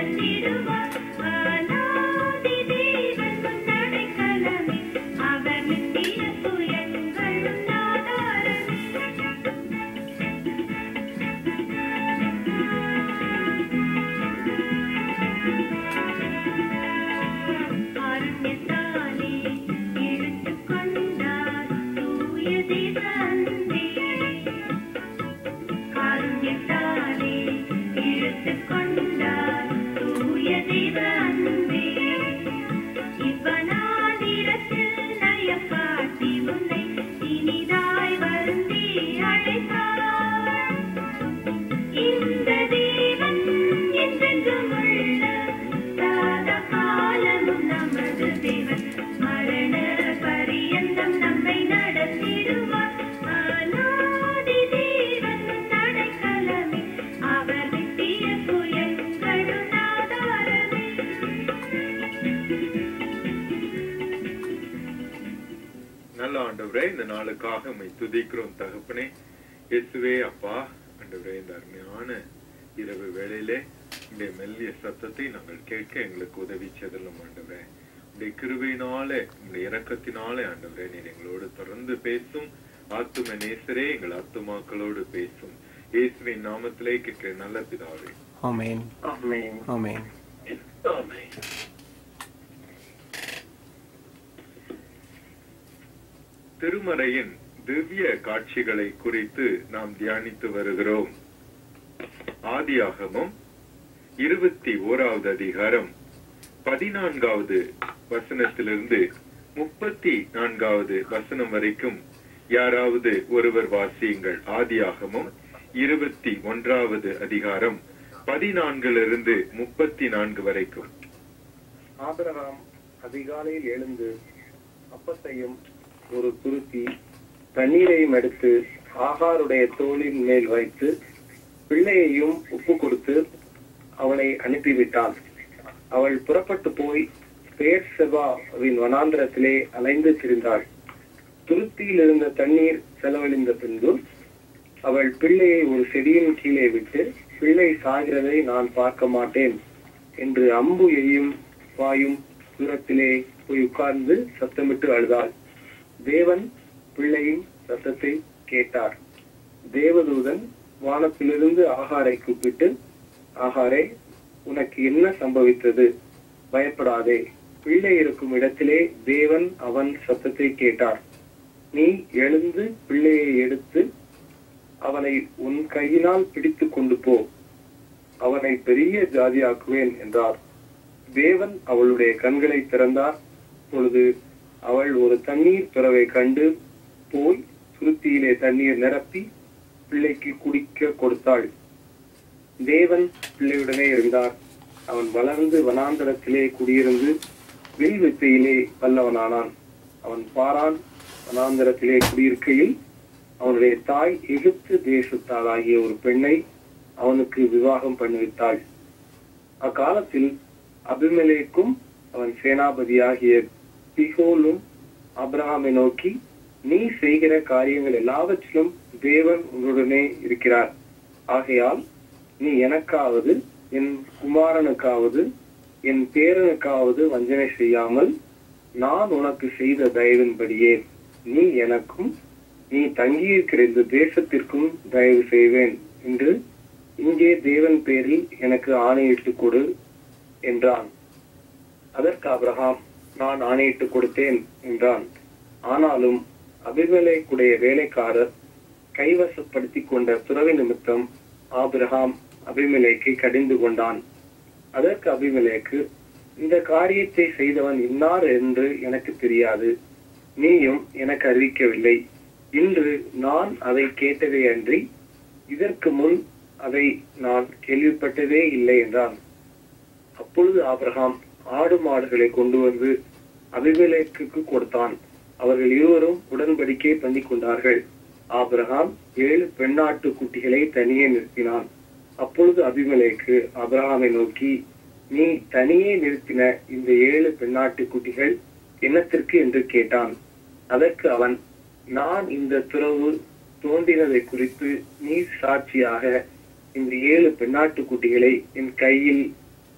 நடத்திடுவார் அநாதி தேவன் உன் அடைக்கலமே அவர் நித்திய புயங்கள் ஆதாரமே காருண்யத்தாலே இழுத்துக் கொண்டார் தூய தேவந்தே. காருண்யத்தாலே இழுத்துக் கொண்டார் தூய தேவந்தே. இவ்வனாதிரத்தில் நயப்பாட்டி உன்னை இனிதாய் வருந்தி அழைத்தார் இந்த தேவன் என்றென்றும் உள்ள சதா காலமும் நமது தேவன் மரண பரியந்தம் நம்மை நடத்திடுவார் அநாதி தேவன் நடைக்கலமே அவர் நித்திய புயங்களும் ஆதாரமே நல்ல ஆண்டவரே இந்த நாளுக்காக உம்மை துதிக்கிறோம் தகப்பனே இயேசுவே அப்பா ஆண்டவரே இந்த அருமையான இரவு வேளையிலே இந்த மெல்லிய சத்தத்தை நாங்கள் கேட்க எங்களுக்கு உதவி செய்தலும் ஆண்டவரே உடைய கிருபையினாலே உடைய இரக்கத்தினாலே ஆண்டவரே நீர் எங்களோடு தொடர்ந்து பேசும் ஆத்தும நேசரே எங்கள் ஆத்துமாக்களோடு பேசும் இயேசுவின் நாமத்திலே கேட்கிற நல்ல பிதாவே ஆமென் ஆமென் ஆமென் ஆமென் திருமறையின் திவ்ய காட்சிகளை குறித்து நாம் தியானித்து வருகிறோம் ஆதியாகமம் இருபத்தி ஓராவது அதிகாரம் பதினான்காவது வசனத்திலிருந்து முப்பத்தி நான்காவது வசனம் வரைக்கும் யாராவது ஒருவர் வாசியுங்கள் ஆதியாகமம் இருபத்தி ஒன்றாவது அதிகாரம் பதினான்கிலிருந்து முப்பத்தி நான்கு வரைக்கும் ஆபிரகாம் அதிகாலையில் எழுந்து அப்பத்தையும் ஒரு துருத்தி தண்ணீரையும் எடுத்து ஆகாருடைய தோளின் மேல் வைத்து பிள்ளையையும் உப்பு கொடுத்து அவளை அனுப்பிவிட்டான் அவள் புறப்பட்டு போய் பேர் செபாவின் வனாந்திரத்திலே அலைந்து திரிந்தாள் துருத்தியில் இருந்த தண்ணீர் செலவழிந்த பின்பு அவள் பிள்ளையை ஒரு செடியின் கீழே விட்டு பிள்ளை சாகிறதை நான் பார்க்க மாட்டேன் என்று அம்பு எய்யும் வாயும் தூரத்திலே போய் உட்கார்ந்து சத்தமிட்டு அழுதாள் தேவன் பிள்ளையின் சத்தத்தை கேட்டார் தேவதூதன் வானத்திலிருந்து ஆகாரை கூப்பிட்டு ஆகாரே உனக்கு என்ன சம்பவித்தது பயப்படாதே பிள்ளை இருக்கும் இடத்திலே தேவன் அவன் சத்தத்தை கேட்டார் நீ எழுந்து பிள்ளையை எடுத்து அவனை உன் கையினால் பிடித்துக் கொண்டு போ அவனை பெரிய ஜாதியாக்குவேன் என்றார் தேவன் அவளுடைய கண்களை திறந்தார் பொழுது அவள் ஒரு தண்ணீர் பிறவை கண்டு போய் சுருத்தியிலே தண்ணீர் நிரப்பி பிள்ளைக்கு குடிக்க கொடுத்தாள் தேவன் பிள்ளையுடனே இருந்தார் அவன் வளர்ந்து வனாந்தரத்திலே குடியிருந்து வில் வித்தையிலே வல்லவனானான் அவன் பாரான் வனாந்தரத்திலே குடியிருக்கையில் அவனுடைய தாய் எகிப்து தேசத்தாளாகிய ஒரு பெண்ணை அவனுக்கு விவாகம் பண்ணிவிட்டாள் அக்காலத்தில் அபிமெலேக்கும் அவன் சேனாபதியாகிய பிகோலும் அப்ரஹாமை நோக்கி நீ செய்கிற காரியங்கள் எல்லாவற்றிலும் தேவன் உன்னுடனே இருக்கிறார் ஆகையால் நீ எனக்காவது என் குமாரனுக்காவது என் பேரனுக்காவது வஞ்சனை செய்யாமல் நான் உனக்கு செய்த தயவின்படியே நீ எனக்கும் நீ தங்கியிருக்கிற இந்த தேசத்திற்கும் தயவு செய்வேன் என்று இங்கே தேவன் பேரில் எனக்கு ஆணையிட்டு கொடு என்றான் அதற்கு அபிரகாம் நான் ஆணையிட்டு கொடுத்தேன் என்றான் ஆனாலும் அபிமெலேக்குடைய வேலைக்காரர் கைவசப்படுத்திக் கொண்ட துறவி நிமித்தம் ஆபிரகாம் அபிமெலேக்கை கடிந்து கொண்டான் அதற்கு அபிமெலேக்கு இந்த காரியத்தை செய்தவன் இன்னார் என்று எனக்கு தெரியாது நீயும் எனக்கு அறிவிக்கவில்லை இன்று நான் அதை கேட்டதே அன்றி இதற்கு முன் அதை நான் கேள்விப்பட்டதே இல்லை என்றான் அப்பொழுது ஆபிரகாம் ஆடு மாடுகளை கொண்டு வந்து அபிமெலேக்குக்கு கொடுத்தான் அவர்கள் இருவரும் உடன்படிக்கை பண்ணிக் கொண்டார்கள் ஆபிரகாம் ஏழு பெண்ணாட்டு குட்டிகளை தனியே நிறுத்தினான் அப்பொழுது அபிமெலேக்கு ஆபிரகாமை நோக்கி நீ தனியே நிறுத்தின இந்த ஏழு பெண்ணாட்டு குட்டிகள் என்னத்திற்கு என்று கேட்டான் அதற்கு அவன் நான் இந்த துறவு தோன்றினதை குறித்து நீ சாட்சியாக இந்த ஏழு பெண்ணாட்டு குட்டிகளை என் கையில்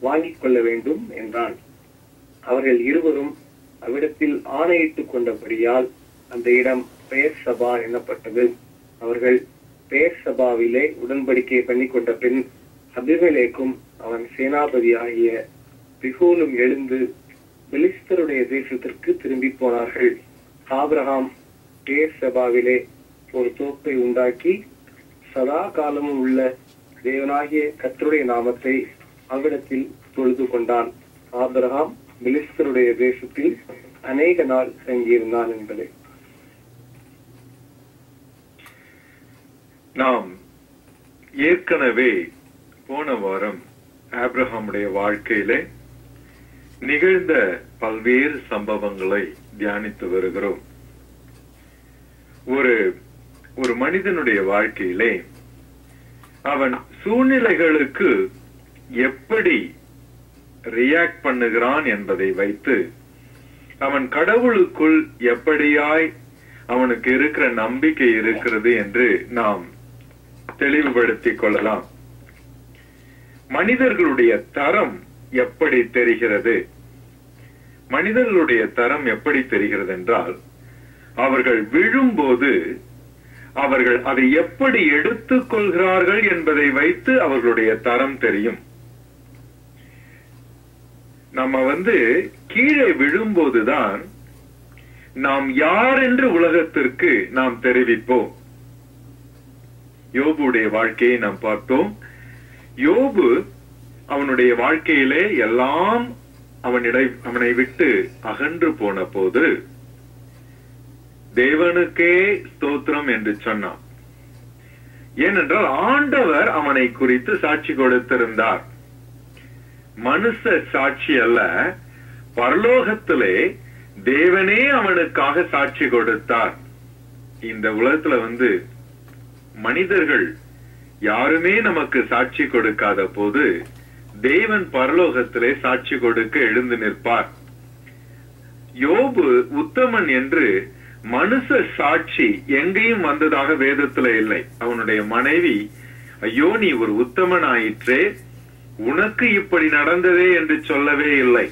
வாங்கிக் கொள்ள வேண்டும் என்றான் அவர்கள் இருவரும் அவ்விடத்தில் ஆணையிட்டுக் கொண்டபடியால் அந்த இடம் பெயர் சபா எனப்பட்டது அவர்கள் பெயர் சபாவிலே உடன்படிக்கை பண்ணி கொண்ட பின் அபிமெலேக்கும் அவன் சேனாபதி ஆகிய பிகோலும் எழுந்து பெலிஸ்தருடைய தேசத்திற்கு திரும்பி போனார்கள் ஆபிரகாம் பெயர் சபாவிலே ஒரு தோப்பை உண்டாக்கி சதா காலமும் உள்ள தேவனாகிய கர்த்தருடைய நாமத்தை அவ்விடத்தில் தொழுது கொண்டான் ஆபிரகாம் பெலிஸ்தருடைய தேசத்தில் அநேக நாள் தங்கியிருந்தான் என்பது நாம் ஏற்கனவே போன வாரம் ஆப்ரஹாமுடைய வாழ்க்கையிலே நிகழ்ந்த பல்வேறு சம்பவங்களை தியானித்து வருகிறோம் ஒரு ஒரு மனிதனுடைய வாழ்க்கையிலே அவன் சூழ்நிலைகளுக்கு எப்படி ரியாக்ட் பண்ணுகிறான் என்பதை வைத்து அவன் கடவுளுக்குள் எப்படியாய் அவனுக்கு இருக்கிற நம்பிக்கை இருக்கிறது என்று நாம் தெளிவுபடுத்திக் கொள்ளலாம் மனிதர்களுடைய தரம் எப்படி தெரிகிறது மனிதர்களுடைய தரம் எப்படி தெரிகிறது என்றால் அவர்கள் விழும்போது அவர்கள் அதை எப்படி எடுத்துக் கொள்கிறார்கள் என்பதை வைத்து அவர்களுடைய தரம் தெரியும் நம்ம வந்து கீழே விழும்போதுதான் நாம் யார் என்று உலகத்திற்கு நாம் தெரிவிப்போம் யோபுடைய வாழ்க்கையை நாம் பார்த்தோம் யோபு அவனுடைய வாழ்க்கையிலே எல்லாம் அவனிடை அவனை விட்டு அகன்று போன போது தேவனுக்கே ஸ்தோத்திரம் என்று சொன்னான் ஏனென்றால் ஆண்டவர் அவனை குறித்து சாட்சி கொடுத்திருந்தார் மனுஷ சாட்சி அல்ல பரலோகத்திலே தேவனே அவனுக்காக சாட்சி கொடுத்தார் இந்த உலகத்துல வந்து மனிதர்கள் யாருமே நமக்கு சாட்சி கொடுக்காத போது தேவன் பரலோகத்திலே சாட்சி கொடுக்க எழுந்து நிற்பார் யோபு உத்தமன் என்று மனுஷ சாட்சி எங்கேயும் வந்ததாக வேதத்துல இல்லை அவனுடைய மனைவி ஐயோ நீ ஒரு உத்தமன் ஆயிற்றே உனக்கு இப்படி நடந்ததே என்று சொல்லவே இல்லை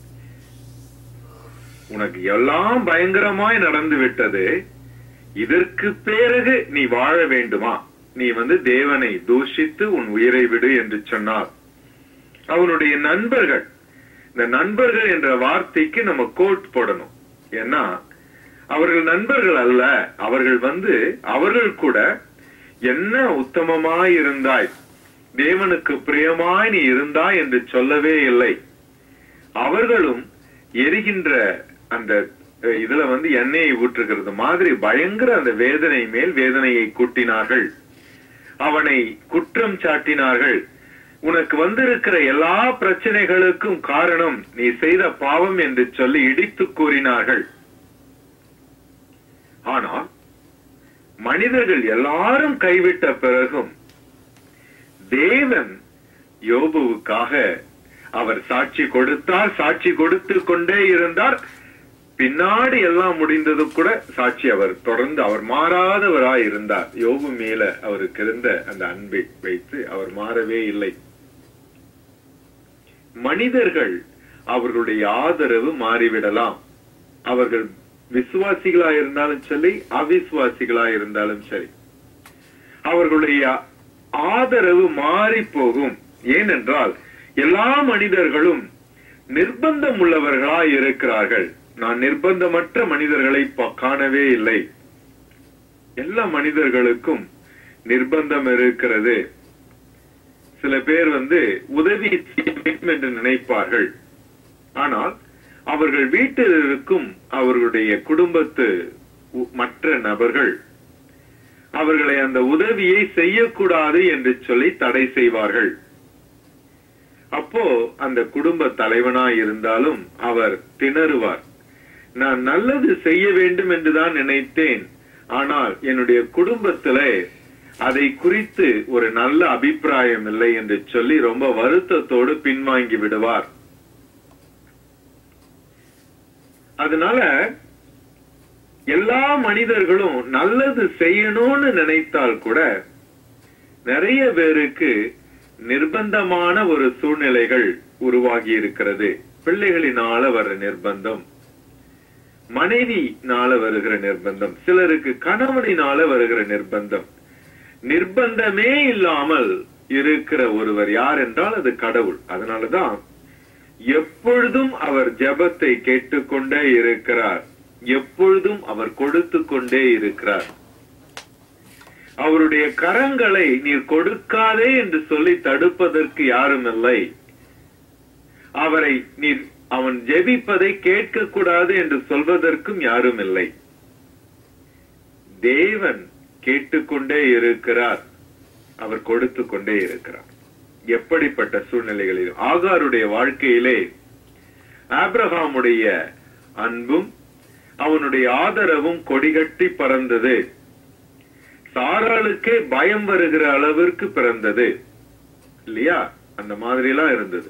உனக்கு எல்லாம் பயங்கரமாய் நடந்து விட்டது இதற்கு பிறகு நீ வாழ வேண்டுமா நீ வந்து தேவனை தூஷித்து உன் உயிரை விடு என்று சொன்னார் அவனுடைய நண்பர்கள் இந்த நண்பர்கள் என்ற வார்த்தைக்கு நம்ம கோட் போடணும் ஏன்னா அவர்கள் நண்பர்கள் அல்ல அவர்கள் வந்து அவர்கள் கூட என்ன உத்தமமாய் இருந்தாய் தேவனுக்கு பிரியமாய் நீ இருந்தாய் என்று சொல்லவே இல்லை அவர்களும் எரிகின்ற அந்த அஹ், இதுல வந்து எண்ணெயை ஊற்றுகிறது மாதிரி பயங்கர அந்த வேதனை மேல் வேதனையை கூட்டினார்கள் அவனை குற்றம் சாட்டினார்கள் உனக்கு வந்திருக்கிற எல்லா பிரச்சனைகளுக்கும் காரணம் நீ செய்த பாவம் என்று சொல்லி இடித்து கூறினார்கள் ஆனால் மனிதர்கள் எல்லாரும் கைவிட்ட பிறகும் தேவன் யோபுவுக்காக அவர் சாட்சி கொடுத்தார் சாட்சி கொடுத்து கொண்டே இருந்தார் பின்னாடி எல்லாம் முடிந்தது கூட சாட்சி அவர் தொடர்ந்து அவர் மாறாதவராய் இருந்தார் யோபு மேல அவருக்கு இருந்த அந்த அன்பை வைத்து அவர் மாறவே இல்லை மனிதர்கள் அவர்களுடைய ஆதரவு மாறிவிடலாம் அவர்கள் விசுவாசிகளா இருந்தாலும் சரி அவிசுவாசிகளா இருந்தாலும் சரி அவர்களுடைய ஆதரவு மாறி போகும் ஏனென்றால் எல்லா மனிதர்களும் நிர்பந்தம் உள்ளவர்களாய் இருக்கிறார்கள் நான் நிர்பந்தமற்ற மனிதர்களை ப- காணவே இல்லை எல்லா மனிதர்களுக்கும் நிர்பந்தம் இருக்கிறது சில பேர் வந்து உதவி செய்ய வேண்டும் என்று நினைப்பார்கள் ஆனால் அவர்கள் வீட்டில் இருக்கும் அவர்களுடைய குடும்பத்து உ- மற்ற நபர்கள் அவர்களை அந்த உதவியை செய்யக்கூடாது என்று சொல்லி தடை செய்வார்கள் அப்போ அந்த குடும்ப தலைவனாய் இருந்தாலும் அவர் திணறுவார் நான் நல்லது செய்ய வேண்டும் என்றுதான் நினைத்தேன் ஆனால் என்னுடைய குடும்பத்திலே அதை குறித்து ஒரு நல்ல அபிப்பிராயம் இல்லை என்று சொல்லி ரொம்ப வருத்தத்தோடு பின்வாங்கி விடுவார் அதனால எல்லா மனிதர்களும் நல்லது செய்யணும்னு நினைத்தால் கூட நிறைய பேருக்கு நிர்பந்தமான ஒரு சூழ்நிலைகள் உருவாகி இருக்கிறது பிள்ளைகளினால வர நிர்பந்தம் மனைவினால வருகிற நிர்பந்தம் சிலருக்கு கணவனினால வருகிற நிர்பந்தம் நிர்பந்தமே இல்லாமல் இருக்கிற ஒருவர் யார் என்றால் அது கடவுள் அதனாலதான் எப்பொழுதும் அவர் ஜெபத்தை கேட்டுக்கொண்டே இருக்கிறார் எப்பொழுதும் அவர் கொடுத்து கொண்டே இருக்கிறார் அவருடைய கரங்களை நீர் கொடுக்காதே என்று சொல்லி தடுப்பதற்கு யாரும் இல்லை அவரை நீர் அவன் ஜெபிப்பதை கேட்க கூடாது என்று சொல்வதற்கும் யாரும் இல்லை தேவன் கேட்டுக்கொண்டே இருக்கிறார் அவர் கொடுத்து கொண்டே இருக்கிறார் எப்படிப்பட்ட சூழ்நிலைகளிலும் ஆகாருடைய வாழ்க்கையிலே ஆப்ரஹாமுடைய அன்பும் அவனுடைய ஆதரவும் கொடிகட்டி பறந்தது சாராளுக்கே பயம் வருகிற அளவிற்கு பிறந்தது இல்லையா அந்த மாதிரி எல்லாம் இருந்தது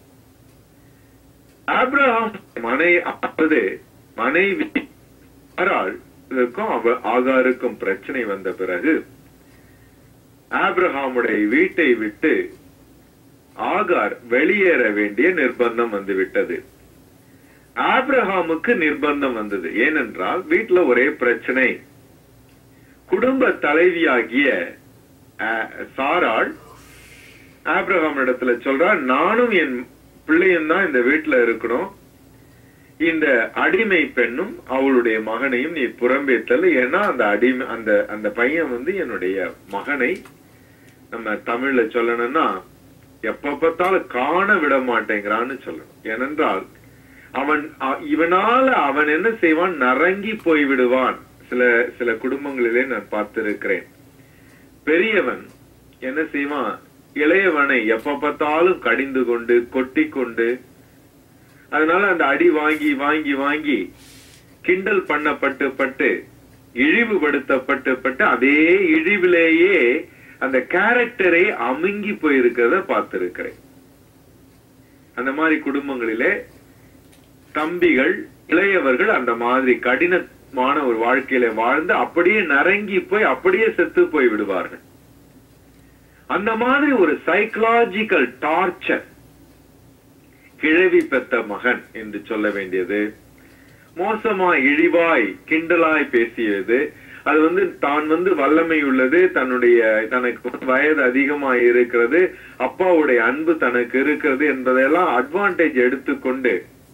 ஆப்ரஹாம் மனை அதாவது மனைவி சாராள் இதற்கும் அவ ஆகாருக்கும் பிரச்சனை வந்த பிறகு ஆப்ரஹாமுடைய வீட்டை விட்டு ஆகார் வெளியேற வேண்டிய நிர்பந்தம் வந்து விட்டது ஆப்ரஹாமுக்கு நிர்பந்தம் வந்தது ஏனென்றால் வீட்டுல ஒரே பிரச்சனை குடும்ப தலைவியாகிய அஹ், சாராள் ஆப்ரஹாம் இடத்துல சொல்றார் நானும் என் பிள்ளையும் தான் இந்த வீட்டுல இருக்கணும் இந்த அடிமை பெண்ணும் அவளுடைய மகனையும் நீ புறம்பே தள்ளு ஏன்னா அந்த அடிமை அந்த அந்த பையன் வந்து என்னுடைய மகனை நம்ம தமிழ்ல சொல்லணும்னா எப்ப பார்த்தாலும் காண விட மாட்டேங்கிறான்னு சொல்லணும் ஏனென்றால் அவன் அ- இவனால அவன் என்ன செய்வான் நரங்கி போய் விடுவான் சில சில குடும்பங்களிலே நான் பார்த்திருக்கிறேன் பெரியவன் என்ன செய்வான் இளையவனை எப்ப பார்த்தாலும் கடிந்து கொண்டு கொட்டி கொண்டு அதனால அந்த அடி வாங்கி வாங்கி வாங்கி கிண்டல் பண்ணப்பட்டு பட்டு இழிவுபடுத்தப்பட்டு பட்டு அதே இழிவிலேயே அந்த கேரக்டரே அமுங்கி போயிருக்கிறத பார்த்திருக்கிறேன் அந்த மாதிரி குடும்பங்களிலே தம்பிகள் இளையவர்கள் அந்த மாதிரி கடினமான ஒரு வாழ்க்கையில வாழ்ந்து அப்படியே நரங்கி போய் அப்படியே செத்து போய் விடுவார்கள் அந்த மாதிரி ஒரு சைக்கலாஜிக்கல் டார்ச்சர் கிழவி பெத்த மகன் என்று சொல்ல வேண்டியது மோசமாய் இழிவாய் கிண்டலாய் பேசியது அது வந்து தான் வந்து வல்லமை உள்ளது தன்னுடைய தனக்கு வயது அதிகமாய் இருக்கிறது அப்பாவுடைய அன்பு தனக்கு இருக்கிறது என்பதையெல்லாம் அட்வான்டேஜ் எடுத்துக்கொண்டு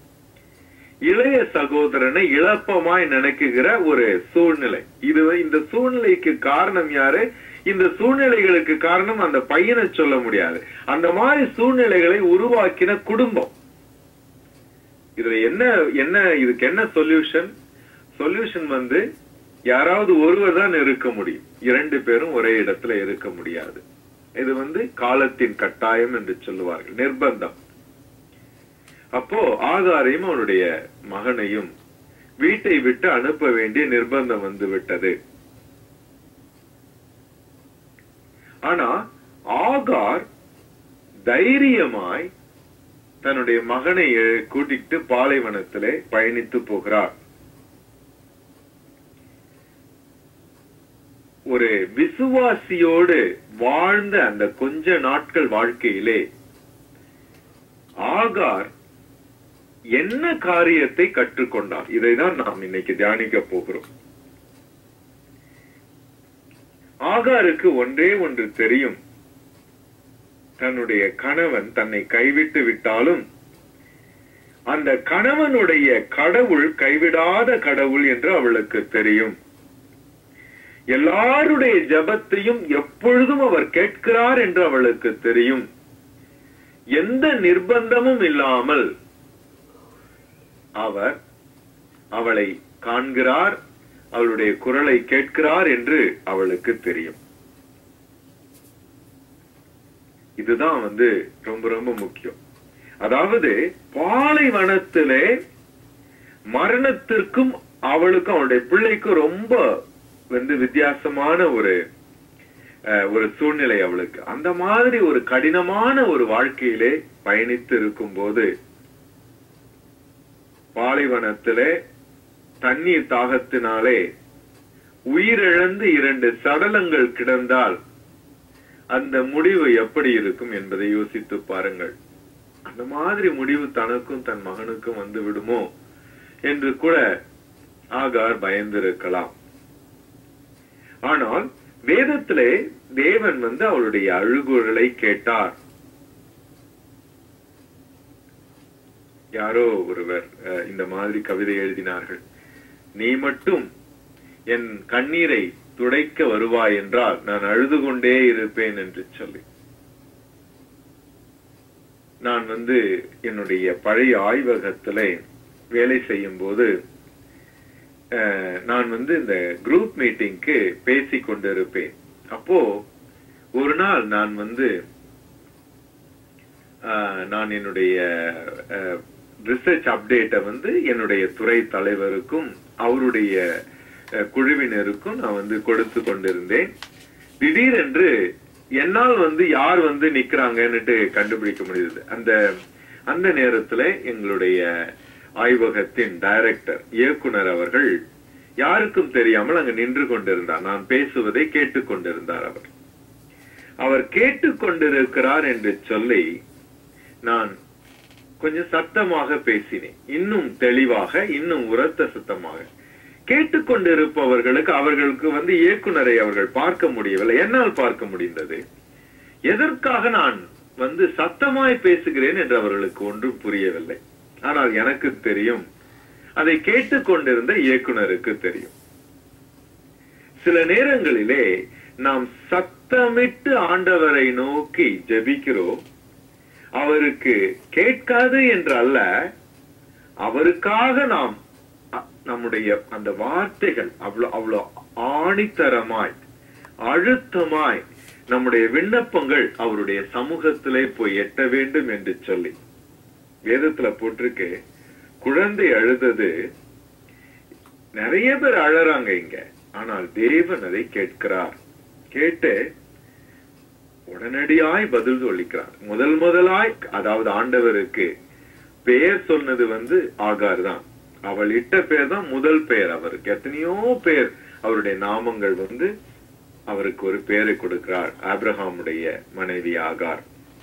இளைய சகோதரனை இழப்பமாய் நினைக்குகிற ஒரு சூழ்நிலை இது இந்த சூழ்நிலைக்கு காரணம் யாரு இந்த சூழ்நிலைகளுக்கு காரணம் அந்த பையனை சொல்ல முடியாது அந்த மாதிரி சூழ்நிலைகளை உருவாக்கின குடும்பம் இதுல என்ன என்ன இதுக்கு என்ன சொல்யூஷன் சொல்யூஷன் வந்து யாராவது ஒருவர் தான் இருக்க முடியும் இரண்டு பேரும் ஒரே இடத்துல இருக்க முடியாது இது வந்து காலத்தின் கட்டாயம் என்று சொல்லுவார்கள் நிர்பந்தம் அப்போ ஆகாரையும் அவனுடைய மகனையும் வீட்டை விட்டு அனுப்ப வேண்டிய நிர்பந்தம் வந்து விட்டது ஆனா ஆகார் தைரியமாய் தன்னுடைய மகனை எ- கூட்டிட்டு பாலைவனத்திலே பயணித்து போகிறார் ஒரு விசுவாசியோடு வாழ்ந்த அந்த கொஞ்ச நாட்கள் வாழ்க்கையிலே ஆகார் என்ன காரியத்தை கற்றுக்கொண்டார் இதைதான் நாம் இன்னைக்கு தியானிக்க போகிறோம் ஆகாருக்கு ஒன்றே ஒன்று தெரியும் தன்னுடைய கணவன் தன்னை கைவிட்டு விட்டாலும் அந்த கணவனுடைய கடவுள் கைவிடாத கடவுள் என்று அவளுக்கு தெரியும் எல்லாருடைய ஜெபத்தையும் எப்பொழுதும் அவர் கேட்கிறார் என்று அவளுக்கு தெரியும் எந்த நிர்பந்தமும் இல்லாமல் அவர் அவளை காண்கிறார் அவளுடைய குரலை கேட்கிறார் என்று அவளுக்கு தெரியும் இதுதான் வந்து ரொம்ப ரொம்ப முக்கியம் அதாவது பாலைவனத்திலே மரணத்திற்கும் அவளுக்கும் அவளுடைய பிள்ளைக்கும் ரொம்ப வந்து வித்தியாசமான ஒரு அஹ், ஒரு சூழ்நிலை அவளுக்கு அந்த மாதிரி ஒரு கடினமான ஒரு வாழ்க்கையிலே பயணித்து இருக்கும் போது பாலைவனத்திலே தண்ணீர் தாகத்தினாலே உயிரிழந்து இரண்டு சடலங்கள் கிடந்தால் அந்த முடிவு எப்படி இருக்கும் என்பதை யோசித்து பாருங்கள் அந்த மாதிரி முடிவு தனக்கும் தன் மகனுக்கும் வந்து விடுமோ என்று கூட ஆகார் பயந்திருக்கலாம் ஆனால் வேதத்திலே தேவன் வந்து அவளுடைய அழுகுரலை கேட்டார் யாரோ ஒருவர் அஹ், இந்த மாதிரி கவிதை எழுதினார்கள் நீ மட்டும் என் கண்ணீரை துடைக்க வருவாய் என்றால் நான் அழுது கொண்டே இருப்பேன் என்று சொல்லி நான் வந்து என்னுடைய பழைய ஆய்வகத்திலே வேலை செய்யும் போது அஹ், நான் வந்து இந்த குரூப் மீட்டிங்க்கு பேசிக் கொண்டிருப்பேன் அப்போ ஒரு நாள் நான் வந்து அஹ், நான் என்னுடைய ரிசர்ச் அப்டேட்டை வந்து என்னுடைய துறை தலைவருக்கும் அவருடைய அஹ், குழுவினருக்கும் நான் வந்து கொடுத்து கொண்டிருந்தேன் திடீரென்று என்னால் வந்து யார் வந்து நிக்கிறாங்கன்னுட்டு கண்டுபிடிக்க முடியுது அந்த அந்த நேரத்துல எங்களுடைய ஆய்வகத்தின் டைரக்டர் இயக்குனர் அவர்கள் யாருக்கும் தெரியாமல் அங்கு நின்று கொண்டிருந்தார் நான் பேசுவதை கேட்டுக் கொண்டிருந்தார் அவர் அவர் கேட்டுக்கொண்டிருக்கிறார் என்று சொல்லி நான் கொஞ்சம் சத்தமாக பேசினேன் இன்னும் தெளிவாக இன்னும் உரத்த சத்தமாக கேட்டுக்கொண்டிருப்பவர்களுக்கு அவர்களுக்கு வந்து இயக்குனரை அவர்கள் பார்க்க முடியவில்லை என்னால் பார்க்க முடிந்தது எதற்காக நான் வந்து சத்தமாய் பேசுகிறேன் என்று அவர்களுக்கு ஒன்றும் புரியவில்லை ஆனால் எனக்கு தெரியும் அதை கேட்டுக்கொண்டிருந்த இயக்குனருக்கு தெரியும் சில நேரங்களிலே நாம் சத்தமிட்டு ஆண்டவரை நோக்கி ஜெபிக்கிறோம் அவருக்கு கேட்காது என்று அல்ல அவருக்காக நாம் அ- நம்முடைய அந்த வார்த்தைகள் அவ்வளவு அவ்வளவு ஆணித்தரமாய் அழுத்தமாய் நம்முடைய விண்ணப்பங்கள் அவருடைய சமூகத்திலே போய் எட்ட வேண்டும் என்று சொல்லி வேதத்துல போட்டிருக்கு குழந்தை அழுதது நிறைய பேர் அழறாங்க இங்க ஆனால் தேவன் அதை கேட்கிறார் கேட்டு உடனடியாய் பதில் சொல்லிக்கிறார் முதல் முதலாய் அதாவது ஆண்டவருக்கு பெயர் சொன்னது வந்து ஆகார் தான் அவள் இட்ட பெயர் தான் முதல் பெயர் அவருக்கு எத்தனையோ பேர் அவருடைய நாமங்கள் வந்து அவருக்கு ஒரு பெயரை கொடுக்கிறார் ஆபிரகாமுடைய மனைவி ஆகார்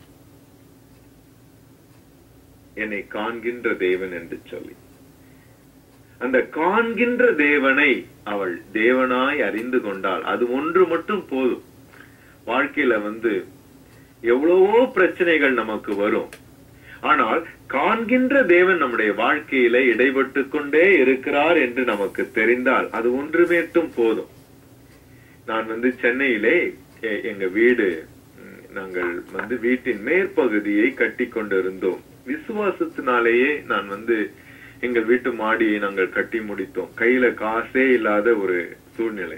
என்னை காண்கின்ற தேவன் என்று சொல்லி அந்த காண்கின்ற தேவனை அவள் தேவனாய் அறிந்து கொண்டாள் அது ஒன்று மட்டும் போதும் வாழ்க்கையில வந்து எவ்வளவோ பிரச்சனைகள் நமக்கு வரும் ஆனால் காண்கின்ற தேவன் நம்முடைய வாழ்க்கையில இடைப்பட்டு கொண்டே இருக்கிறார் என்று நமக்கு தெரிந்தால் அது ஒன்று மட்டும் போதும் நான் வந்து சென்னையிலே எ- எங்க வீடு ம், நாங்கள் வந்து வீட்டின் மேற்பகுதியை கட்டி கொண்டிருந்தோம் விசுவாசத்தினாலேயே நான் வந்து எங்கள் வீட்டு மாடியை நாங்கள் கட்டி முடித்தோம் கையில காசே இல்லாத ஒரு சூழ்நிலை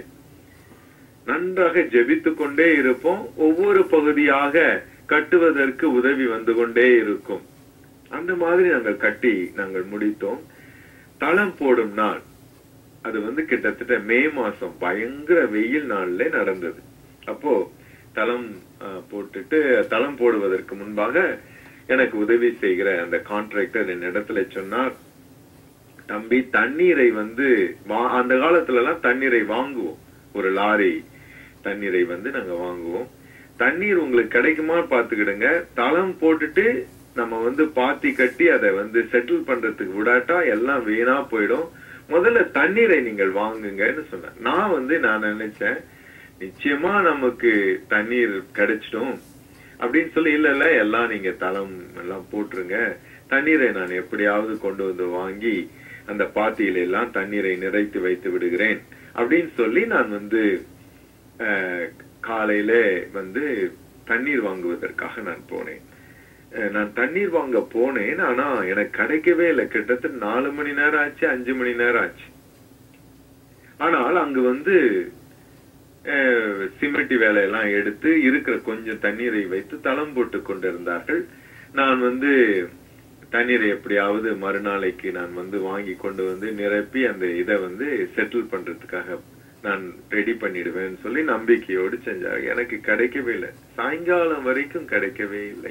நன்றாக ஜெபித்துக் கொண்டே இருப்போம் ஒவ்வொரு பகுதியாக கட்டுவதற்கு உதவி வந்து கொண்டே இருக்கும் அந்த மாதிரி நாங்கள் கட்டி நாங்கள் முடித்தோம் தளம் போடும் நாள் அது வந்து கிட்டத்தட்ட மே மாசம் பயங்கர வெயில் நாள்ல நடந்தது அப்போ தளம் அஹ், போட்டுட்டு தளம் போடுவதற்கு முன்பாக எனக்கு உதவி செய்கிற அந்த கான்ட்ராக்டர் என் இடத்துல சொன்னார் தம்பி தண்ணீரை வந்து வா- அந்த காலத்துல எல்லாம் தண்ணீரை வாங்குவோம் ஒரு லாரி தண்ணீரை வந்து நாங்க வாங்குவோம் தண்ணீர் உங்களுக்கு கிடைக்குமா பாத்துக்கிடுங்க தளம் போட்டுட்டு நம்ம வந்து பாத்தி கட்டி அதை வந்து செட்டில் பண்றதுக்கு விடாட்டா எல்லாம் வீணா போயிடும் முதல்ல தண்ணீரை நீங்கள் வாங்குங்கன்னு சொன்னேன் நான் வந்து நான் நினைச்சேன் நிச்சயமா நமக்கு தண்ணீர் கிடைச்சிடும் அப்படின்னு சொல்லி இல்ல இல்ல எல்லாம் நீங்க தளம் எல்லாம் போட்டுருங்க தண்ணீரை நான் எப்படியாவது கொண்டு வந்து வாங்கி அந்த பாத்தியில எல்லாம் தண்ணீரை நிறைத்து வைத்து விடுகிறேன் அப்படின்னு சொல்லி நான் வந்து அஹ், காலையில வந்து தண்ணீர் வாங்குவதற்காக நான் போனேன் அஹ், நான் தண்ணீர் வாங்க போனேன் ஆனா எனக்கு கிடைக்கவே இல்லை கிட்டத்தட்ட நாலு மணி நேரம் ஆச்சு அஞ்சு மணி நேரம் ஆச்சு ஆனால் அங்கு வந்து அஹ், சிமெண்டி வேலையெல்லாம் எடுத்து இருக்கிற கொஞ்சம் தண்ணீரை வைத்து தளம் போட்டு கொண்டிருந்தார்கள் நான் வந்து தண்ணீரை எப்படியாவது மறுநாளைக்கு நான் வந்து வாங்கி கொண்டு வந்து நிரப்பி அந்த இதை வந்து செட்டில் பண்றதுக்காக நான் ரெடி பண்ணிடுவேன்னு சொல்லி நம்பிக்கையோடு செஞ்சாங்க எனக்கு கிடைக்கவே இல்லை சாயங்காலம் வரைக்கும் கிடைக்கவே இல்லை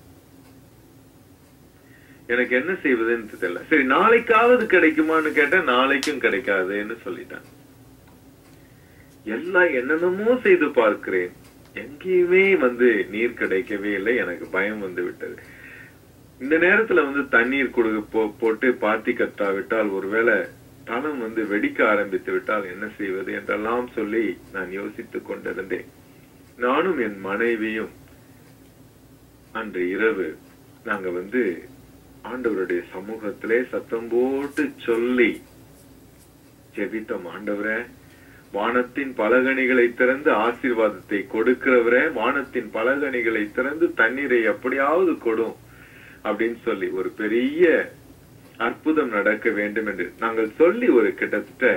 எனக்கு என்ன செய்வதுன்னு தெரியல சரி நாளைக்காவது கிடைக்குமான்னு கேட்டா நாளைக்கும் கிடைக்காதுன்னு சொல்லிட்டான் எல்லாம் என்னென்னமோ செய்து பார்க்கிறேன் எங்கேயுமே வந்து நீர் கிடைக்கவே இல்லை எனக்கு பயம் வந்து விட்டது இந்த நேரத்துல வந்து தண்ணீர் கொடு போ- போட்டு பாத்தி கட்டாவிட்டால் ஒருவேளை தனம் வந்து வெடிக்க ஆரம்பித்து விட்டால் என்ன செய்வது என்றெல்லாம் சொல்லி நான் யோசித்துக் கொண்டிருந்தேன் நானும் என் மனைவியும் அன்று இரவு நாங்க வந்து ஆண்டவருடைய சமூகத்திலே சத்தம் போட்டு சொல்லி ஜெபித்தோம் ஆண்டவரே வானத்தின் பலகணிகளை திறந்து ஆசீர்வாதத்தை கொடுக்கிறவரே வானத்தின் பலகணிகளை திறந்து தண்ணீரை எப்படியாவது கொடும் அப்படின்னு சொல்லி ஒரு பெரிய அற்புதம் நடக்க வேண்டும் என்று நாங்கள் சொல்லி ஒரு கிட்டத்தட்ட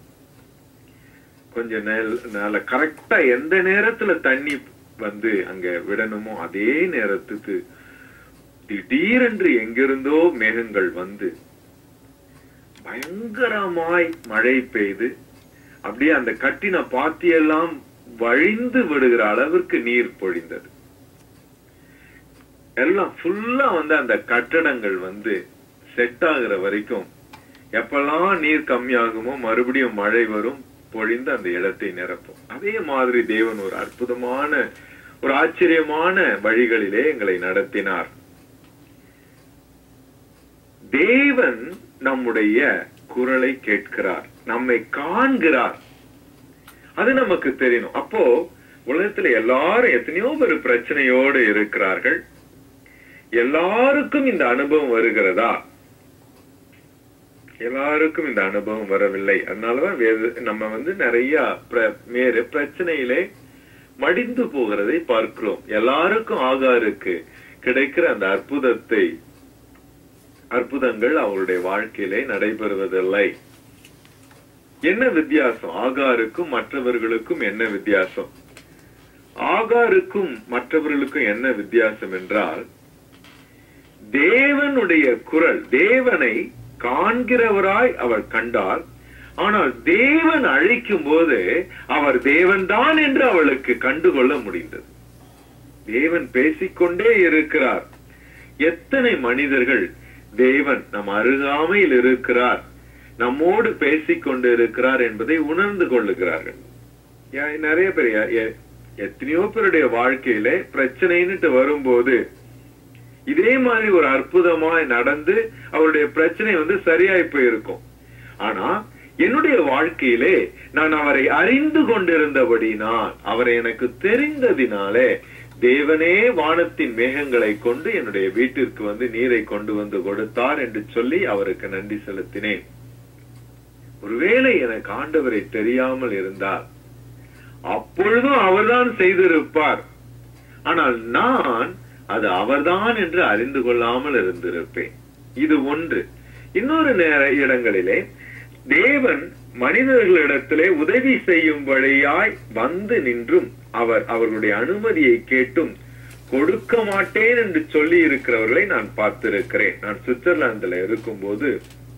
கொஞ்ச நேர கரெக்டா எந்த நேரத்துல தண்ணி வந்து அங்க விடணுமோ அதே நேரத்துக்கு திடீரென்று எங்கிருந்தோ மேகங்கள் வந்து பயங்கரமாய் மழை பெய்து அப்படியே அந்த கட்டின பாத்தியெல்லாம் வழிந்து விடுகிற அளவிற்கு நீர் பொழிந்தது எல்லாம் ஃபுல்லா வந்து அந்த கட்டடங்கள் வந்து செட் ஆகுற வரைக்கும் எப்பெல்லாம் நீர் கம்மியாகுமோ மறுபடியும் மழை வரும் பொழிந்து அந்த இடத்தை நிரப்பும் அதே மாதிரி தேவன் ஒரு அற்புதமான ஒரு ஆச்சரியமான வழிகளிலே எங்களை நடத்தினார் தேவன் நம்முடைய குரலை கேட்கிறார் நம்மை காண்கிறார் அது நமக்கு தெரியணும் அப்போ உலகத்துல எல்லாரும் எத்தனையோ பேர் பிரச்சனையோடு இருக்கிறார்கள் எல்லாருக்கும் இந்த அனுபவம் வருகிறதா எல்லாருக்கும் இந்த அனுபவம் வரவில்லை அதனாலதான் வேத நம்ம வந்து நிறைய பிர- மேறு பிரச்சனையிலே மடிந்து போகிறதை பார்க்கிறோம் எல்லாருக்கும் ஆகாருக்கு கிடைக்கிற அந்த அற்புதத்தை அற்புதங்கள் அவருடைய வாழ்க்கையிலே நடைபெறுவதில்லை என்ன வித்தியாசம் ஆகாருக்கும் மற்றவர்களுக்கும் என்ன வித்தியாசம் ஆகாருக்கும் மற்றவர்களுக்கும் என்ன வித்தியாசம் என்றால் தேவனுடைய குரல் தேவனை காண்கிறவராய் அவர் கண்டார் ஆனால் தேவன் அழைக்கும் போது அவர் தேவன்தான் என்று அவளுக்கு கண்டுகொள்ள முடிந்தது தேவன் பேசிக்கொண்டே இருக்கிறார் எத்தனை மனிதர்கள் தேவன் நம் அருகாமையில் இருக்கிறார் நம்மோடு பேசிக் கொண்டு இருக்கிறார் என்பதை உணர்ந்து கொள்ளுகிறார்கள் யா- நிறைய பேர் யா- எ- எத்தனையோ பேருடைய வாழ்க்கையில பிரச்சனைன்னுட்டு வரும்போது இதே மாதிரி ஒரு அற்புதமாய் நடந்து அவருடைய பிரச்சனை வந்து சரியாய் போயிருக்கும் ஆனா என்னுடைய வாழ்க்கையிலே நான் அவரை அறிந்து கொண்டிருந்தபடினால் அவரை எனக்கு தெரிந்ததினாலே தேவனே வானத்தின் மேகங்களை கொண்டு என்னுடைய வீட்டிற்கு வந்து நீரை கொண்டு வந்து கொடுத்தார் என்று சொல்லி அவருக்கு நன்றி செலுத்தினேன் ஒருவேளை எனக்கு ஆண்டவரை தெரியாமல் இருந்தால் அப்பொழுதும் அவர்தான் செய்திருப்பார் ஆனால் நான் அது அவர்தான் என்று அறிந்து கொள்ளாமல் இருந்திருப்பேன் இது ஒன்று இன்னொரு நேர இடங்களிலே தேவன் மனிதர்களிடத்திலே உதவி செய்யும்படியாய் வந்து நின்றும் அவர் அவர்களுடைய அனுமதியை கேட்டும் கொடுக்க மாட்டேன் என்று சொல்லி இருக்கிறவர்களை நான் பார்த்திருக்கிறேன் நான் சுவிட்சர்லாந்துல இருக்கும்போது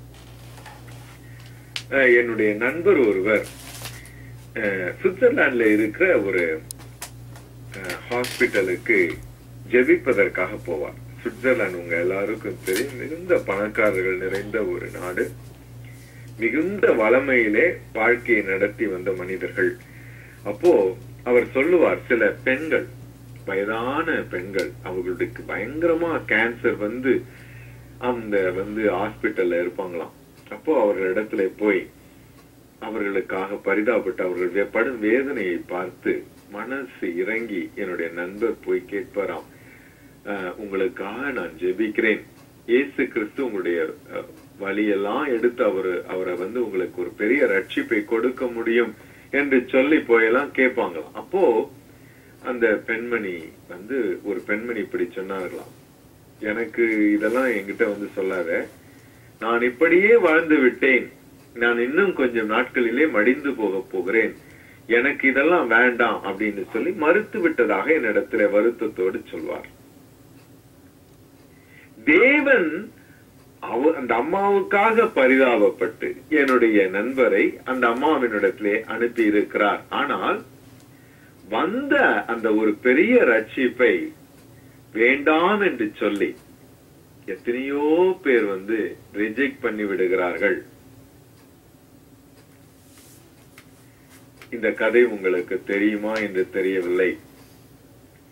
அஹ், என்னுடைய நண்பர் ஒருவர் அஹ், சுவிட்சர்லாந்துல இருக்கிற ஒரு ஹாஸ்பிட்டலுக்கு ஜெபிப்பதற்காக போவார் சுவிட்சர்லாந்து உங்க எல்லாருக்கும் தெரியும் மிகுந்த பணக்காரர்கள் நிறைந்த ஒரு நாடு மிகுந்த வளமையிலே வாழ்க்கையை நடத்தி வந்த மனிதர்கள் அப்போ அவர் சொல்லுவார் சில பெண்கள் வயதான பெண்கள் அவர்களுக்கு பயங்கரமா கேன்சர் வந்து அந்த வந்து ஹாஸ்பிட்டல்ல இருப்பாங்களாம் அப்போ அவர்களிடத்துல போய் அவர்களுக்காக பரிதாபப்பட்டு அவர்கள் வே- படும் வேதனையை பார்த்து மனசு இறங்கி என்னுடைய நண்பர் போய் கேட்பாராம் "அஹ், உங்களுக்காக நான் ஜெபிக்கிறேன் இயேசு கிறிஸ்து உங்களுடைய அஹ், வலியெல்லாம் எடுத்து அவரு அவரை வந்து உங்களுக்கு ஒரு பெரிய ரட்சிப்பை கொடுக்க முடியும் என்று சொல்லி போயெல்லாம் கேட்பாங்களாம் அப்போ அந்த பெண்மணி வந்து ஒரு பெண்மணி இப்படி சொன்னார்களாம் எனக்கு இதெல்லாம் என்கிட்ட வந்து சொல்லாத நான் இப்படியே வாழ்ந்து விட்டேன் நான் இன்னும் கொஞ்சம் நாட்களிலே மடிந்து போக போகிறேன் எனக்கு இதெல்லாம் வேண்டாம் அப்படின்னு சொல்லி மறுத்து விட்டதாக என்னிடத்துல வருத்தத்தோடு சொல்வார் தேவன் அவ அந்த அம்மாவுக்காக பரிதாபப்பட்டு என்னுடைய நண்பரை அந்த அம்மாவினிடத்திலே அனுப்பி இருக்கிறார் ஆனால் வந்த அந்த ஒரு பெரிய ரட்சிப்பை வேண்டாம் என்று சொல்லி எத்தனையோ பேர் வந்து ரிஜெக்ட் பண்ணி விடுகிறார்கள் இந்த கதை உங்களுக்கு தெரியுமா என்று தெரியவில்லை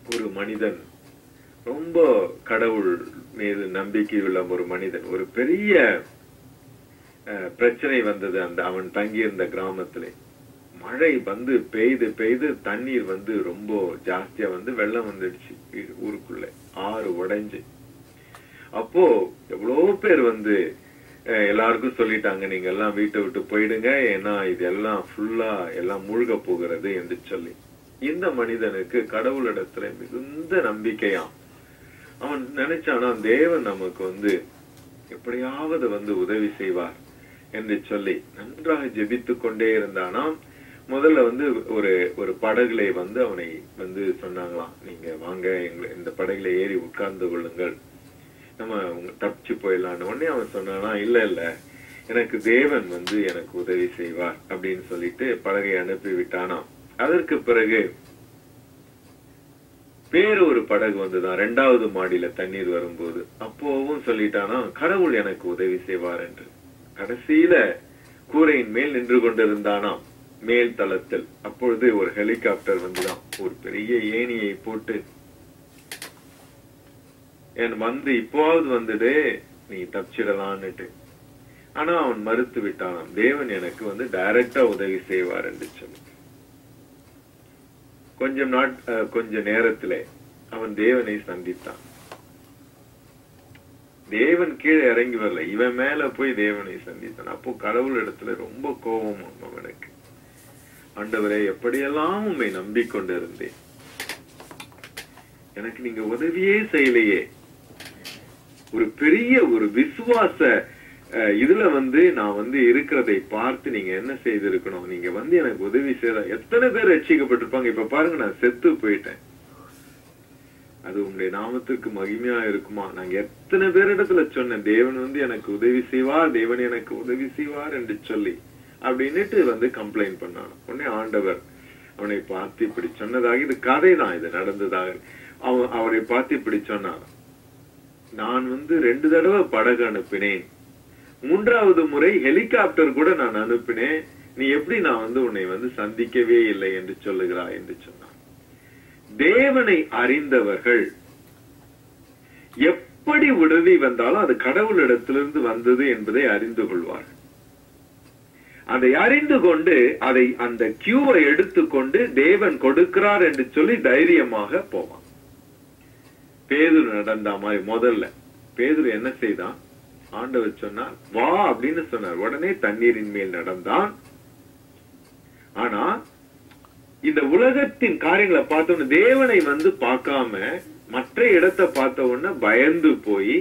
ஒரு மனிதன் ரொம்ப கடவுள் மீது நம்பிக்கையுள்ள ஒரு மனிதன் ஒரு பெரிய அஹ், பிரச்சனை வந்தது அந்த அவன் தங்கியிருந்த கிராமத்திலே மழை வந்து பெய்து பெய்து தண்ணீர் வந்து ரொம்ப ஜாஸ்தியா வந்து வெள்ளம் வந்துடுச்சு வீடு- ஊருக்குள்ள ஆறு உடைஞ்சு அப்போ எவ்வளவு பேர் வந்து அஹ், எல்லாருக்கும் சொல்லிட்டாங்க நீங்க எல்லாம் வீட்டை விட்டு போயிடுங்க ஏன்னா இதெல்லாம் ஃபுல்லா எல்லாம் மூழ்க போகிறது என்று சொல்லி இந்த மனிதனுக்கு கடவுளிடத்துல மிகுந்த நம்பிக்கையாம் அவன் நினைச்சானா தேவன் நமக்கு வந்து எப்படியாவது வந்து உதவி செய்வார் என்று சொல்லி நன்றாக ஜெபித்துக் கொண்டே இருந்தானாம் முதல்ல வந்து ஒரு ஒரு படகுல வந்து அவனை வந்து சொன்னாங்களாம் நீங்க வாங்க எங்க இந்த படகுல ஏறி உட்கார்ந்து கொள்ளுங்கள் நம்ம உங்க தப்பிச்சு போயிடலான்னு உடனே அவன் சொன்னானா இல்ல இல்ல எனக்கு தேவன் வந்து எனக்கு உதவி செய்வார் அப்படின்னு சொல்லிட்டு படகை அனுப்பி விட்டானாம் அதற்கு பிறகு வேற ஒரு படகு வந்துதான் ரெண்டாவது மாடியில தண்ணீர் வரும்போது அப்போவும் சொல்லிட்டானா கடவுள் எனக்கு உதவி செய்வார் என்று கடைசியில கூரையின் மேல் நின்று கொண்டிருந்தானாம் மேல் தளத்தில் அப்பொழுது ஒரு ஹெலிகாப்டர் வந்துதான் ஒரு பெரிய ஏணியை போட்டு என் வந்து இப்போவாவது வந்துடு நீ தப்பிச்சிடலான்னுட்டு ஆனா அவன் மறுத்து விட்டானாம் தேவன் எனக்கு வந்து டைரக்டா உதவி செய்வார் என்று சொல்லி கொஞ்சம் நாட் அஹ், கொஞ்ச நேரத்திலே அவன் தேவனை சந்தித்தான் தேவன் கீழே இறங்கி வரல இவன் மேல போய் தேவனை சந்தித்தான் அப்போ கடவுள் இடத்துல ரொம்ப கோபம் அவனுக்கு ஆண்டவரே எப்படியெல்லாம் உண்மை நம்பிக்கொண்டிருந்தேன் எனக்கு நீங்க உதவியே செய்யலையே ஒரு பெரிய ஒரு விசுவாச அஹ், இதுல வந்து நான் வந்து இருக்கிறதை பார்த்து நீங்க என்ன செய்திருக்கணும் நீங்க வந்து எனக்கு உதவி செய்த எத்தனை பேர் ரட்சிக்கப்பட்டிருப்பாங்க இப்ப பாருங்க நான் செத்து போயிட்டேன் அது உங்களுடைய நாமத்துக்கு மகிமையா இருக்குமா நாங்க எத்தனை பேரிடத்துல சொன்னேன் தேவன் வந்து எனக்கு உதவி செய்வார் தேவன் எனக்கு உதவி செய்வார் என்று சொல்லி அப்படின்னுட்டு வந்து கம்ப்ளைண்ட் பண்ணான் உடனே ஆண்டவர் அவனை பார்த்து இப்படி சொன்னதாக இது கதை தான் இது நடந்ததாக அவன் அவரை பார்த்து இப்படி சொன்னான் நான் வந்து ரெண்டு தடவை படகு அனுப்பினேன் மூன்றாவது முறை ஹெலிகாப்டர் கூட நான் அனுப்பினேன் நீ எப்படி நான் வந்து உன்னை வந்து சந்திக்கவே இல்லை என்று சொல்லுகிறாய் என்று சொன்னான் தேவனை அறிந்தவர்கள் எப்படி உதவி வந்தாலும் அது கடவுளிடத்திலிருந்து வந்தது என்பதை அறிந்து கொள்வார்கள் அதை அறிந்து கொண்டு அதை அந்த கியூவை எடுத்துக்கொண்டு தேவன் கொடுக்கிறார் என்று சொல்லி தைரியமாக போவான் பேதுரு நடந்தா மாதிரி முதல்ல பேதுரு என்ன செய்தான் ஆண்டவர் சொன்னார் வா அப்படின்னு சொன்னார் உடனே தண்ணீரின் மேல் நடந்தான் ஆனா இந்த உலகத்தின் காரியங்களை பார்த்த உடனே தேவனை வந்து பார்க்காம மற்ற இடத்தை பார்த்த உடனே பயந்து போய்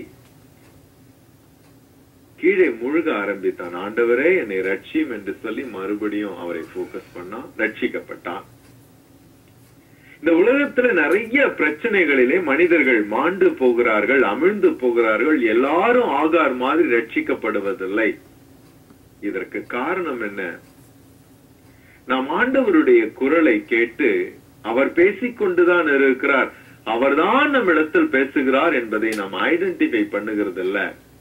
கீழே முழுக ஆரம்பித்தான் ஆண்டவரே என்னை ரட்சியும் என்று சொல்லி மறுபடியும் அவரை போக்கஸ் பண்ணான் ரட்சிக்கப்பட்டான் இந்த உலகத்துல நிறைய பிரச்சனைகளிலே மனிதர்கள் மாண்டு போகிறார்கள் அமிழ்ந்து போகிறார்கள் எல்லாரும் ஆகார் மாதிரி ரட்சிக்கப்படுவதில்லை இதற்கு காரணம் என்ன நாம் ஆண்டவருடைய குரலை கேட்டு அவர் பேசிக்கொண்டுதான் இருக்கிறார் அவர்தான் நம் இடத்தில் பேசுகிறார் என்பதை நாம் ஐடென்டிஃபை பண்ணுகிறது இல்ல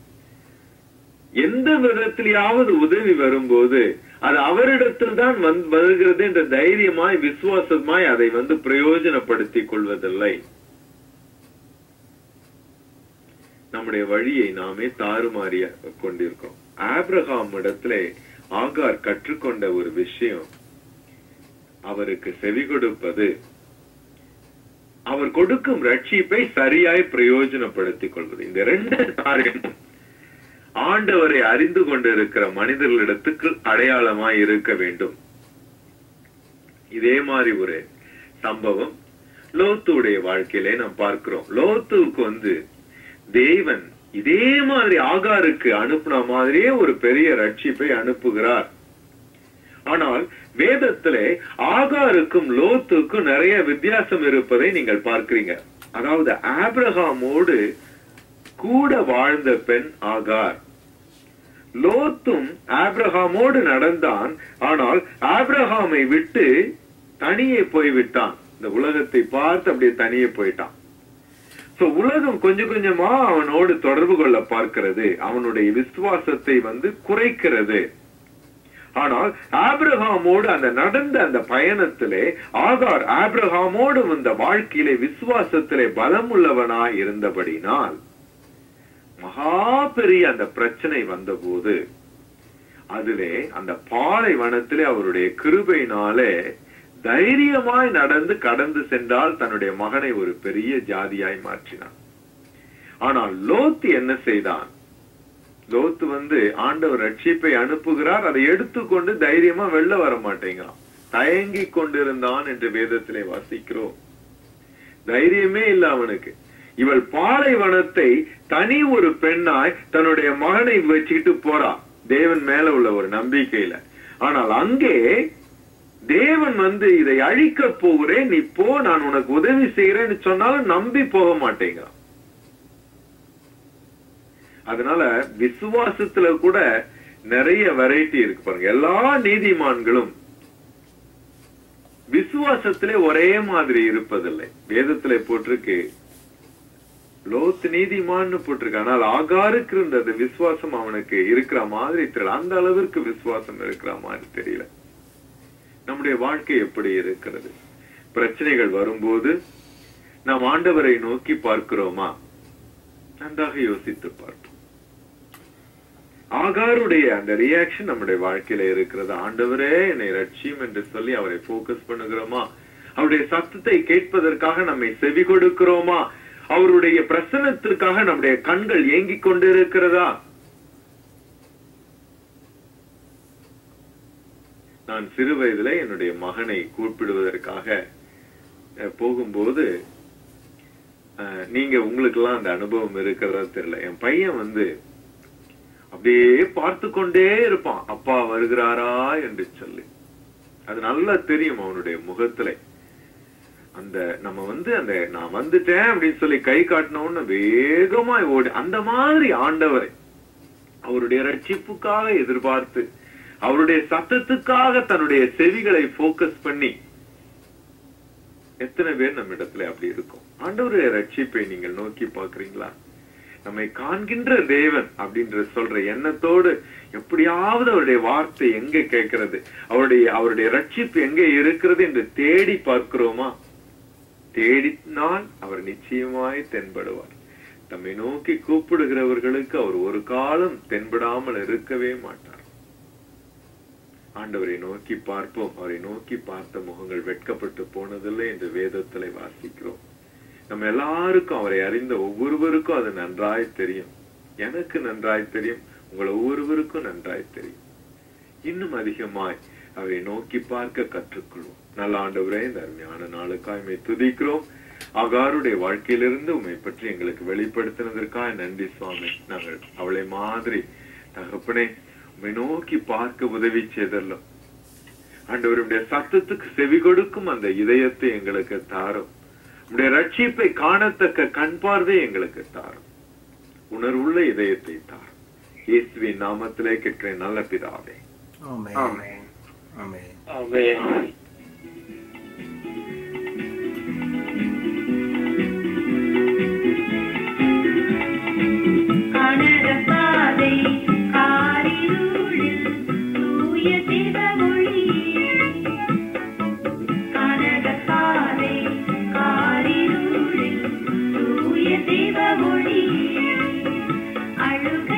எந்த விதத்திலேயாவது உதவி வரும்போது அது அவரிடத்தில் தான் வந்து வருகிறது என்ற தைரியமாய் விசுவாசமாய் அதை வந்து பிரயோஜனப்படுத்திக் கொள்வதில்லை நம்முடைய வழியை நாமே தாறுமாறிய கொண்டிருக்கோம் ஆப்ரஹாம் இடத்துல ஆகார் கற்றுக்கொண்ட ஒரு விஷயம் அவருக்கு செவி கொடுப்பது அவர் கொடுக்கும் ரட்சிப்பை சரியாய் பிரயோஜனப்படுத்திக் கொள்வது இந்த ரெண்டு காரியமும் ஆண்டவரை அறிந்து கொண்டிருக்கிற மனிதர்களிடத்துக்கு அடையாளமாய் இருக்க வேண்டும் இதே மாதிரி ஒரு சம்பவம் லோத்துடைய வாழ்க்கையிலே நாம் பார்க்கிறோம் லோத்துவுக்கு வந்து தேவன் இதே மாதிரி ஆகாருக்கு அனுப்புன மாதிரியே ஒரு பெரிய ரட்சிப்பை அனுப்புகிறார் ஆனால் வேதத்திலே ஆகாருக்கும் லோத்துக்கும் நிறைய வித்தியாசம் இருப்பதை நீங்கள் பார்க்கிறீங்க அதாவது ஆபிரகாமோடு கூட வாழ்ந்த பெண் ஆகார் லோத்தும் ஆபிரகாமோடு நடந்தான் ஆனால் ஆபிரகாமை விட்டு தனியே போய்விட்டான் இந்த உலகத்தை பார்த்து அப்படியே தனியே போயிட்டான் சோ உலகம் கொஞ்சம் கொஞ்சமா அவனோடு தொடர்பு கொள்ள பார்க்கிறது அவனுடைய விசுவாசத்தை வந்து குறைக்கிறது ஆனால் ஆபிரகாமோடு அந்த நடந்த அந்த பயணத்திலே ஆகார் ஆபிரகாமோடு வந்த வாழ்க்கையிலே விசுவாசத்திலே பலம் உள்ளவனாய் இருந்தபடினால் மகா பெரிய அந்த பிரச்சனை வந்தபோது அதிலே அந்த பாலைவனத்திலே அவருடைய கிருபையினாலே தைரியமாய் நடந்து கடந்து சென்றால் தன்னுடைய மகனை ஒரு பெரிய ஜாதியாய் மாற்றினான் ஆனால் லோத்து என்ன செய்தான் லோத்து வந்து ஆண்டவர் ரட்சிப்பை அனுப்புகிறார் அதை எடுத்துக்கொண்டு தைரியமா வெளில வர மாட்டேங்கிறான் தயங்கி கொண்டிருந்தான் என்று வேதத்திலே வாசிக்கிறோம் தைரியமே இல்ல அவனுக்கு இவள் பாலைவனத்தை தனி ஒரு பெண்ணாய் தன்னுடைய மகனை வச்சுக்கிட்டு போறா தேவன் மேல உள்ள ஒரு நம்பிக்கையில ஆனால் அங்கே தேவன் வந்து இதை அழிக்க போகிறேன் நீ போ நான் உனக்கு உதவி செய்யறேன்னு சொன்னாலும் நம்பி போக மாட்டேங்கிறான் அதனால விசுவாசத்துல கூட நிறைய வெரைட்டி இருக்கு பாருங்க எல்லா நீதிமான்களும் விசுவாசத்திலே ஒரே மாதிரி இருப்பதில்லை வேதத்திலே போட்டிருக்கு லோத் நீதிமான்னு போட்டிருக்கு ஆனால் ஆகாருக்கு இருந்தது விசுவாசம் அவனுக்கு இருக்கிற மாதிரி தெரியல அந்த அளவிற்கு விசுவாசம் இருக்கிற மாதிரி தெரியல நம்முடைய வாழ்க்கை எப்படி இருக்கிறது பிரச்சனைகள் வரும்போது நாம் ஆண்டவரை நோக்கி பார்க்கிறோமா நன்றாக யோசித்து பார்ப்போம் ஆகாருடைய அந்த ரியாக்ஷன் நம்முடைய வாழ்க்கையில இருக்கிறது ஆண்டவரே என்னை ரட்சியும் என்று சொல்லி அவரை போக்கஸ் பண்ணுகிறோமா அவருடைய சத்தத்தை கேட்பதற்காக நம்மை செவி கொடுக்கிறோமா அவருடைய பிரசனத்திற்காக நம்முடைய கண்கள் ஏங்கிக் கொண்டிருக்கிறதா நான் சிறு வயதுல என்னுடைய மகனை கூப்பிடுவதற்காக அஹ், போகும்போது அஹ், நீங்க உங்களுக்கு எல்லாம் அந்த அனுபவம் இருக்கிறதா தெரியல என் பையன் வந்து அப்படியே பார்த்து கொண்டே இருப்பான் அப்பா வருகிறாரா என்று சொல்லி அது நல்லா தெரியும் அவனுடைய முகத்துல அந்த நம்ம வந்து அந்த நான் வந்துட்டேன் அப்படின்னு சொல்லி கை காட்டினோன்னு வேகமா ஓடி அந்த மாதிரி ஆண்டவரை அவருடைய ரட்சிப்புக்காக எதிர்பார்த்து அவருடைய சத்தத்துக்காக தன்னுடைய செவிகளை போக்கஸ் பண்ணி எத்தனை பேர் நம்ம இடத்துல அப்படி இருக்கும் ஆண்டவருடைய ரட்சிப்பை நீங்கள் நோக்கி பாக்குறீங்களா நம்மை காண்கின்ற தேவன் அப்படின்ற சொல்ற எண்ணத்தோடு எப்படியாவது அவருடைய வார்த்தை எங்க கேட்கிறது அவருடைய அவருடைய ரட்சிப்பு எங்க இருக்கிறது என்று தேடி பார்க்கிறோமா தேடினால் அவர் நிச்சயமாய் தென்படுவார் தம்மை நோக்கி கூப்பிடுகிறவர்களுக்கு அவர் ஒரு காலம் தென்படாமல் இருக்கவே மாட்டார் ஆண்டவரை நோக்கி பார்ப்போம் அவரை நோக்கி பார்த்த முகங்கள் வெட்கப்பட்டு போனதில்லை என்று வேதத்திலே வாசிக்கிறோம் நம்ம எல்லாருக்கும் அவரை அறிந்த ஒவ்வொருவருக்கும் அது நன்றாய் தெரியும் எனக்கு நன்றாய் தெரியும் உங்கள் ஒவ்வொருவருக்கும் நன்றாய் தெரியும் இன்னும் அதிகமாய் அவரை நோக்கி பார்க்க கற்றுக்கொள்வோம் நல்ல ஆண்டவரே இந்த அருமையான நாளுக்காய் உம்மை துதிக்கிறோம் அகாருடைய வாழ்க்கையிலிருந்து உண்மை பற்றி எங்களுக்கு வெளிப்படுத்தினதற்காக நன்றி சுவாமி நாங்கள் அவளை மாதிரி தகப்பனே உம்மை நோக்கி பார்க்க உதவி செய்தல்லும் ஆண்டவருடைய சத்தத்துக்கு செவி கொடுக்கும் அந்த இதயத்தை எங்களுக்கு தாரும் உடைய ரட்சிப்பை காணத்தக்க கண் பார்வை எங்களுக்கு தாரும் உணர்வுள்ள இதயத்தை தாரும் இயேசுவின் நாமத்திலே கேட்கிறேன் நல்ல பிதாவே ஆமென் ஆமென் ஆமென் ஆமென் காணற பாதை காரிருளில் தூய சிவமொழி காணற பாதை காரிருளில் தூய சிவமொழி அழுக